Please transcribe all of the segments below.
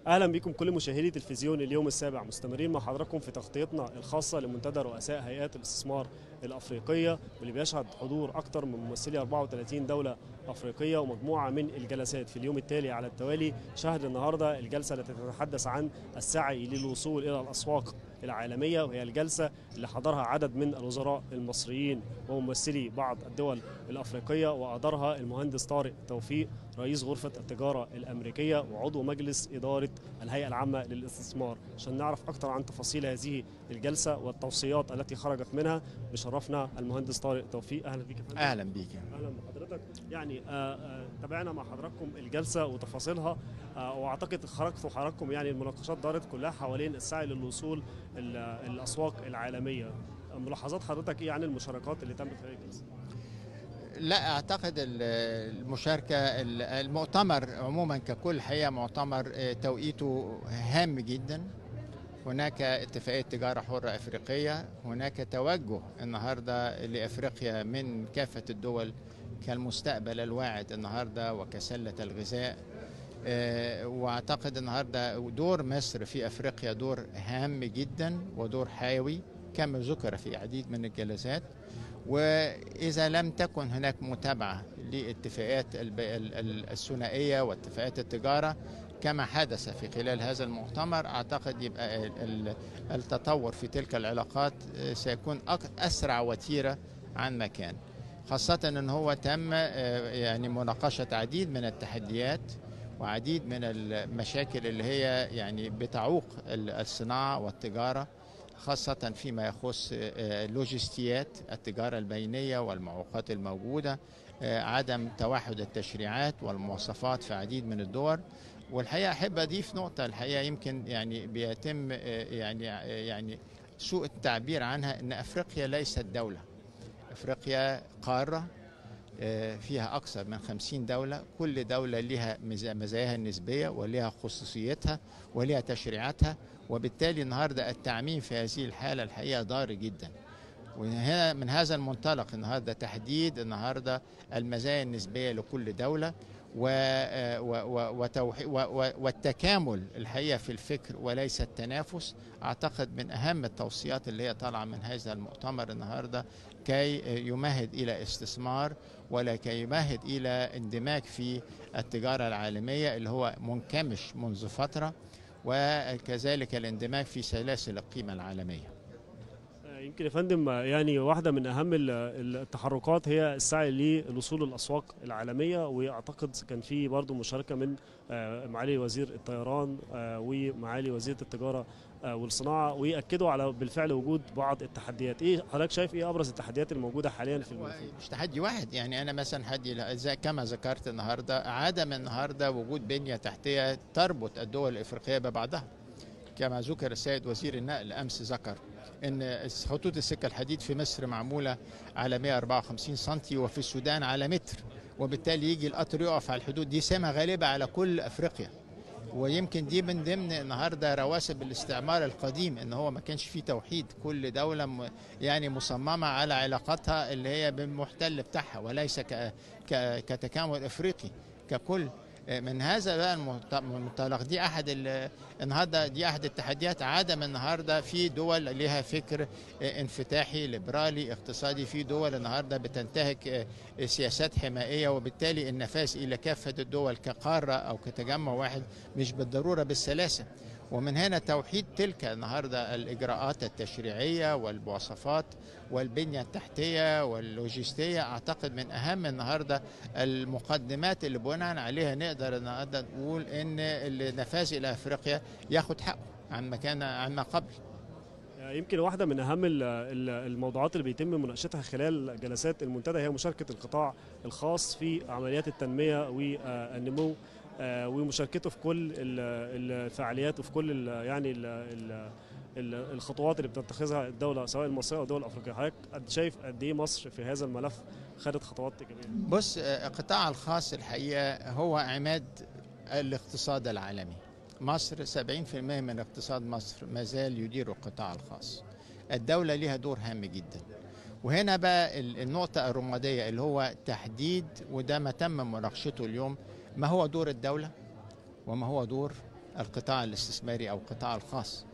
اهلا بكم كل مشاهدي تلفزيون اليوم السابع مستمرين مع حضراتكم في تغطيتنا الخاصه لمنتدى رؤساء هيئات الاستثمار الافريقيه واللي بيشهد حضور اكثر من ممثلي 34 دوله افريقيه ومجموعه من الجلسات في اليوم التالي على التوالي شهد النهارده الجلسه التي تتحدث عن السعي للوصول الى الاسواق العالميه وهي الجلسه اللي حضرها عدد من الوزراء المصريين وممثلي بعض الدول الافريقيه وادارها المهندس طارق توفيق رئيس غرفه التجاره الامريكيه وعضو مجلس اداره الهيئه العامه للاستثمار عشان نعرف اكثر عن تفاصيل هذه الجلسه والتوصيات التي خرجت منها بشرفنا المهندس طارق توفيق اهلا بك يا فندم. اهلا بيك اهلا بحضرتك يعني آه، آه، تابعنا مع حضراتكم الجلسه وتفاصيلها آه، واعتقد خرجتوا حضراتكم يعني المناقشات دارت كلها حوالين السعي للوصول ال- الاسواق العالميه ملاحظات حضرتك ايه عن المشاركات اللي تمت في هذه الجلسه؟ لا اعتقد ال- المشاركه ال- المؤتمر عموما ككل حقيقه مؤتمر آه، توقيته هام جدا هناك اتفاقيه تجاره حره افريقيه هناك توجه النهارده لافريقيا من كافه الدول كالمستقبل الواعد النهارده وكسله الغذاء آه، واعتقد النهارده دور مصر في افريقيا دور هام جدا ودور حيوي كما ذكر في عديد من الجلسات واذا لم تكن هناك متابعه لاتفاقات الب- ال- ال- الثنائيه واتفاقات التجاره كما حدث في خلال هذا المؤتمر اعتقد يبقى ال- ال- التطور في تلك العلاقات آه، سيكون أك- اسرع وتيره عن ما كان خاصه ان هو تم آه، يعني مناقشه عديد من التحديات وعديد من المشاكل اللي هي يعني بتعوق ال- الصناعه والتجاره خاصة فيما يخص آه، لوجستيات التجارة البينية والمعوقات الموجودة آه، عدم توحد التشريعات والمواصفات في عديد من الدول والحقيقة أحب أضيف نقطة الحقيقة يمكن يعني بيتم آه، يعني آه، يعني سوء التعبير عنها أن أفريقيا ليست دولة أفريقيا قارة آه، فيها أكثر من خمسين دولة كل دولة لها مزا- مزاياها النسبية ولها خصوصيتها ولها تشريعاتها وبالتالي النهارده التعميم في هذه الحاله الحقيقه ضار جدا وهنا من هذا المنطلق النهارده تحديد النهارده المزايا النسبيه لكل دوله و و و وتوحي- و و والتكامل الحقيقه في الفكر وليس التنافس اعتقد من اهم التوصيات اللي هي طالعه من هذا المؤتمر النهارده كي يمهد الى استثمار ولا كي يمهد الى اندماج في التجاره العالميه اللي هو منكمش منذ فتره وكذلك الاندماج في سلاسل القيمة العالمية آه، يمكن يا فندم آه، يعني واحده من اهم ال- ال- التحركات هي السعي للوصول للاسواق العالميه واعتقد كان في برضو مشاركه من آه، معالي وزير الطيران آه، ومعالي وزيره التجاره آه، والصناعه وياكدوا على بالفعل وجود بعض التحديات ايه حضرتك شايف ايه ابرز التحديات الموجوده حاليا في هو المنظومه مش تحدي واحد يعني أنا مثلا حدي لا- زي كما ذكرت النهاردة عدم النهاردة وجود بنية تحتية تربط الدول الإفريقية ببعضها كما ذكر السيد وزير النقل أمس ذكر ان خطوط السكه الحديد في مصر معموله على 154 سم وفي السودان على متر وبالتالي يجي القطر يقف على الحدود دي سمه غالبه على كل افريقيا ويمكن دي من ضمن النهارده رواسب الاستعمار القديم ان هو ما كانش فيه توحيد كل دوله م- يعني مصممه على علاقاتها اللي هي بالمحتل بتاعها وليس ك ك كتكامل افريقي ككل من هذا بقى المنط- المنطلق دي احد ال- النهارده دي احد التحديات عدم النهارده في دول لها فكر انفتاحي ليبرالي اقتصادي في دول النهارده بتنتهك سياسات حمائيه وبالتالي النفاذ الى كافه الدول كقاره او كتجمع واحد مش بالضروره بالسلاسه ومن هنا توحيد تلك النهارده الاجراءات التشريعيه والمواصفات والبنيه التحتيه واللوجستيه اعتقد من اهم النهارده المقدمات اللي بناء عليها نقدر النهارده نقول ان النفاذ الى افريقيا ياخد حقه عن ما كان عن ما قبل آه، يمكن واحده من اهم ال- ال- الموضوعات اللي بيتم مناقشتها خلال جلسات المنتدى هي مشاركه القطاع الخاص في عمليات التنميه والنمو آه، ومشاركته في كل ال- الفعاليات وفي كل ال- يعني ال- ال- ال- الخطوات اللي بتتخذها الدوله سواء المصريه او الدول الافريقيه حضرتك قد شايف قد ايه مصر في هذا الملف خدت خطوات ايجابيه بص آه، القطاع الخاص الحقيقه هو عماد الاقتصاد العالمي مصر 70% من اقتصاد مصر ما زال يدير القطاع الخاص الدولة لها دور هام جدا وهنا بقى ال- النقطة الرمادية اللي هو تحديد وده ما تم مناقشته اليوم ما هو دور الدولة وما هو دور القطاع الاستثماري او القطاع الخاص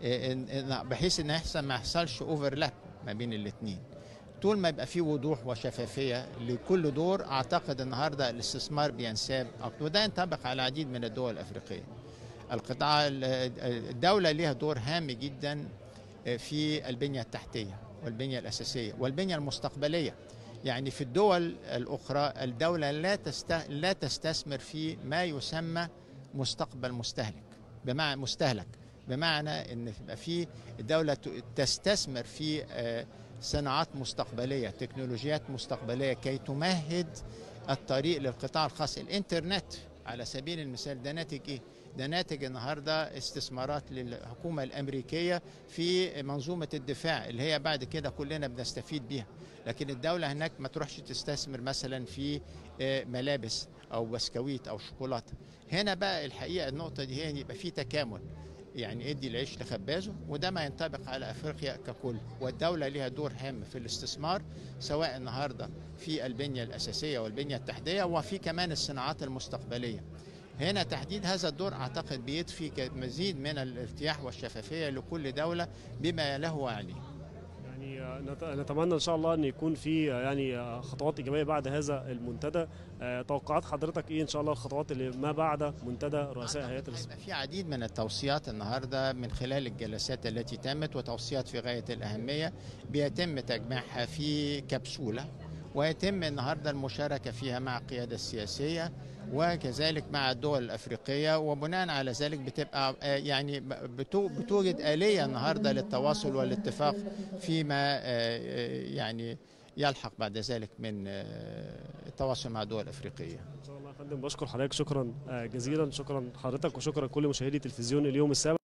بحيث ان يحصل ما يحصلش اوفرلاب ما بين الاثنين طول ما يبقى في وضوح وشفافيه لكل دور اعتقد النهارده الاستثمار بينساب وده ينطبق على العديد من الدول الافريقيه القطاع الدوله ليها دور هام جدا في البنيه التحتيه والبنيه الاساسيه والبنيه المستقبليه يعني في الدول الاخرى الدوله لا لا تستثمر في ما يسمى مستقبل مستهلك بمعنى مستهلك بمعنى ان يبقى في الدوله تستثمر في صناعات مستقبليه تكنولوجيات مستقبليه كي تمهد الطريق للقطاع الخاص الانترنت على سبيل المثال ده ناتج ايه ده ناتج النهارده استثمارات للحكومه الامريكيه في منظومه الدفاع اللي هي بعد كده كلنا بنستفيد بيها لكن الدوله هناك ما تروحش تستثمر مثلا في ملابس او بسكويت او شوكولاته هنا بقى الحقيقه النقطه دي هي يبقى في تكامل يعني ادي العيش لخبازه وده ما ينطبق على افريقيا ككل والدوله ليها دور هام في الاستثمار سواء النهارده في البنيه الاساسيه والبنيه التحتيه وفي كمان الصناعات المستقبليه هنا تحديد هذا الدور اعتقد بيضفي مزيد من الارتياح والشفافيه لكل دوله بما له وعليه يعني نتمنى ان شاء الله ان يكون في يعني خطوات ايجابيه بعد هذا المنتدى توقعات حضرتك ايه ان شاء الله الخطوات اللي ما بعد منتدى رؤساء هيئات الاستثمار في عديد من التوصيات النهارده من خلال الجلسات التي تمت وتوصيات في غايه الاهميه بيتم تجميعها في كبسوله ويتم النهارده المشاركه فيها مع القياده السياسيه وكذلك مع الدول الافريقيه وبناء على ذلك بتبقى يعني بتوجد اليه النهارده للتواصل والاتفاق فيما يعني يلحق بعد ذلك من التواصل مع الدول الافريقيه. ان شاء الله يا فندم بشكر حضرتك شكرا جزيلا شكرا حضرتك وشكرا كل مشاهدي تلفزيون اليوم السابع